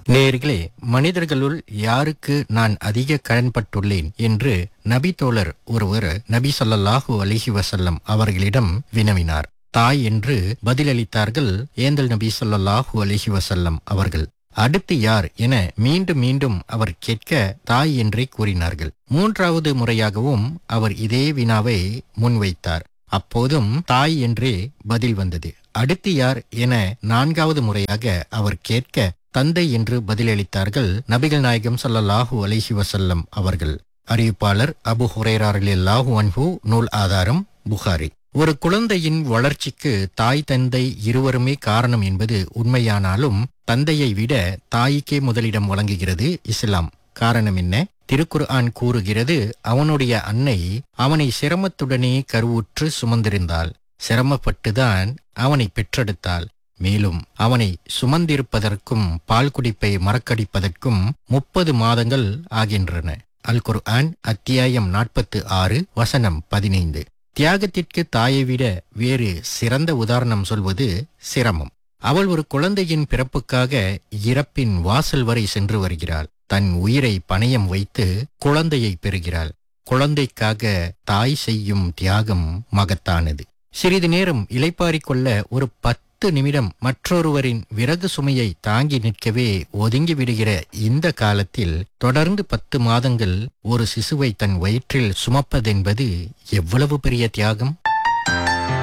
நேர்களே மனிதர்களுள் யாருக்கு நான் அதிக கடன்பட்டுள்ளேன் என்று நபி தோழர் ஒருவர் நபி ஸல்லல்லாஹு அலைஹி வஸல்லம் அவர்களிடம் வினவினார் தாய் என்று பதிலளித்தார்கள் ஏந்தல் நபி ஸல்லல்லாஹு அலைஹி வஸல்லம் அவர்கள் அடுத்து யார் என மீண்டும் மீண்டும் அவர் கேட்க தாய் என்றே கூறினார்கள் மூன்றாவது முறையாகவும் அவர் இதே வினாவை முன்வைத்தார் அப்போதும் தாய் என்றே பதில் வந்தது அடுத்து யார் என நான்காவது முறையாக அவர் கேட்க தந்தை என்று பதிலளித்தார்கள் நபிகள் நாயகம் ஸல்லல்லாஹு அலைஹி வஸல்லம் அவர்கள் அறிவிப்பாளர் அபு ஹுரேராரில்லாஹு அன்ஹு நூல் ஆதாரம் புகாரி ஒரு குழந்தையின் வளர்ச்சிக்கு தாய் தந்தை இருவருமே காரணம் என்பது உண்மையானாலும் தந்தையை விட தாய்க்கே முதலிடம் வழங்குகிறது இஸ்லாம் காரணம் என்ன திருக்குர்ஆன் கூறுகிறது அவனுடைய அன்னை அவனை சிரமத்துடனே கருவுற்று சுமந்திருந்தாள் சிரமப்பட்டுதான் அவனை பெற்றெடுத்தாள் மேலும் அவனை சுமந்திருப்பதற்கும் பால் குடிப்பை மறக்கடிப்பதற்கும் முப்பது மாதங்கள் ஆகின்றன அல் குர்ஆன் அத்தியாயம் நாற்பத்து ஆறு வசனம் பதினைந்து தியாகத்திற்கு தாயை விட வேறு சிறந்த உதாரணம் சொல்வது சிரமம் அவள் ஒரு குழந்தையின் பிறப்புக்காக இறப்பின் வாசல் வரை சென்று வருகிறாள் தன் உயிரை பணயம் வைத்து குழந்தையை பெறுகிறாள் குழந்தைக்காக தாய் செய்யும் தியாகம் மகத்தானது சிறிது நேரம் இளைப்பாறிக் கொள்ள ஒரு பத்து நிமிடம் மற்றொருவரின் விறகு சுமையை தாங்கி நிற்கவே ஒதுங்கி விடுகிற இந்த காலத்தில் தொடர்ந்து பத்து மாதங்கள் ஒரு சிசுவை தன் வயிற்றில் சுமப்பதென்பது எவ்வளவு பெரிய தியாகம்